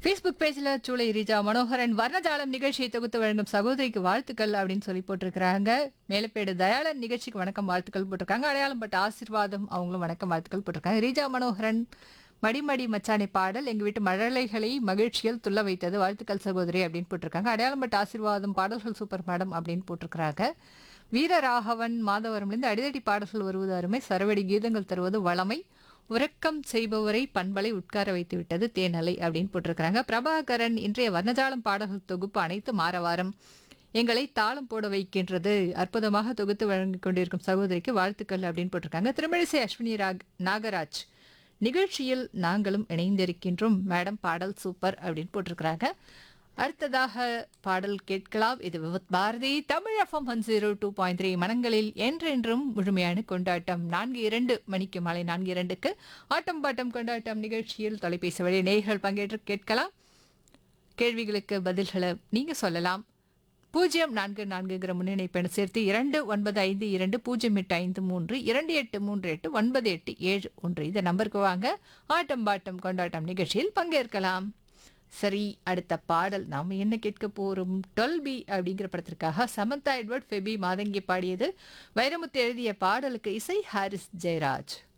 Facebook பேஜ்ல சூளை ரீஜா மனோகரன் வர்ணஜாலம் நிகழ்ச்சியை தொகுத்து வழங்கும் சகோதரிக்கு வாழ்த்துக்கள் அப்படின்னு சொல்லி போட்டிருக்கிறாங்க மேலப்பேடு தயாளன் நிகழ்ச்சிக்கு வணக்கம் வாழ்த்துக்கள் போட்டிருக்காங்க அடையாளம் பட்ட ஆசீர்வாதம் அவங்களும் வணக்கம் வாழ்த்துக்கள் போட்டிருக்காங்க ரீஜா மனோகரன் மடிமடி மச்சானை பாடல் எங்க வீட்டு மழலைகளை மகிழ்ச்சியில் துள்ள வைத்தது வாழ்த்துக்கள் சகோதரி அப்படின்னு போட்டிருக்காங்க அடையாளம் பட்ட ஆசீர்வாதம் பாடல்கள் சூப்பர் மேடம் அப்படின்னு போட்டிருக்கிறாங்க வீரராகவன் மாதவரம்லேருந்து அடிதடி பாடல்கள் வருவது அருமை சரவடி கீதங்கள் தருவது வளமை உறக்கம் செய்பவரை பண்பலை உட்கார வைத்து விட்டது தேனலை அப்படின்னு போட்டிருக்கிறாங்க பிரபாகரன் இன்றைய வர்ணஜாலம் பாடல்கள் தொகுப்பு அனைத்து மாரவாரம் எங்களை தாளம் போட வைக்கின்றது அற்புதமாக தொகுத்து வழங்கிக் கொண்டிருக்கும் சகோதரிக்கு வாழ்த்துக்கள் அப்படின்னு போட்டிருக்காங்க திருமழிசை அஸ்வினி ராக் நாகராஜ் நிகழ்ச்சியில் நாங்களும் இணைந்திருக்கின்றோம் மேடம் பாடல் சூப்பர் அப்படின்னு போட்டிருக்கிறாங்க அடுத்ததாக பாடல் கேட்கலாம் இது Vividh Bharati Tamil FM one zero two point three மனங்களில் என்றென்றும் முழுமையான கொண்டாட்டம் நான்கு இரண்டு மணிக்கு மாலை நான்கு இரண்டுக்கு ஆட்டம் பாட்டம் கொண்டாட்டம் நிகழ்ச்சியில் தொலைபேசி வழி நேயர்கள் பங்கேற்று கேட்கலாம் கேள்விகளுக்கு பதில்களை நீங்க சொல்லலாம் பூஜ்ஜியம் நான்கு நான்குங்கிற முன்னிணைப்பெண் சேர்த்து இரண்டு ஒன்பது ஐந்து இரண்டு பூஜ்ஜியம் எட்டு ஐந்து மூன்று இரண்டு எட்டு மூன்று எட்டு ஒன்பது எட்டு ஏழு ஒன்று இந்த நம்பருக்கு வாங்க ஆட்டம் பாட்டம் கொண்டாட்டம் நிகழ்ச்சியில் பங்கேற்கலாம் சரி அடுத்த பாடல் நாம என்ன கேட்க போறோம் டொல்பி அப்படிங்கிற படத்திற்காக சமந்தா எட்வர்ட் ஃபெபி மாதங்கி பாடியது வைரமுத்து எழுதிய பாடலுக்கு இசை ஹாரிஸ் ஜெயராஜ்